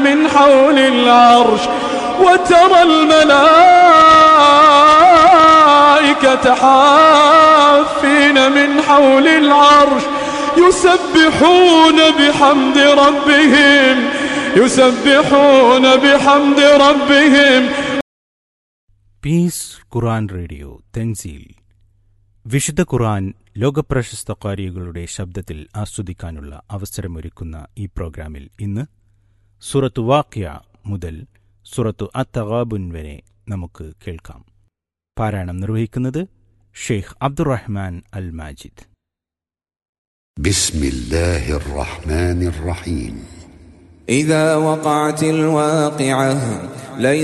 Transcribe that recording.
من حول العرش وترى الملائكة حافين من حول العرش يسبحون بحمد ربهم يسبحون بحمد ربهم piece ഖുറാൻ radio Thanzeel വിശുദ്ധ ഖുറാൻ ലോകപ്രശസ്ത കാരികളുടെ ശബ്ദത്തിൽ ആസ്വദിക്കാനുള്ള അവസരമൊരുക്കുന്ന ഈ പ്രോഗ്രാമിൽ ഇന്ന് സുറത്തു വാക്യ മുതൽ സുറത്തു അത്തഗാബുൻ വരെ നമുക്ക് കേൾക്കാം പാരായണം നിർവഹിക്കുന്നത് ഷെയ്ഖ് അബ്ദുറഹ്മാൻ അൽ മാജിദ് بسم الله الرحمن الرحيم إذا وقعت الواقعة ليس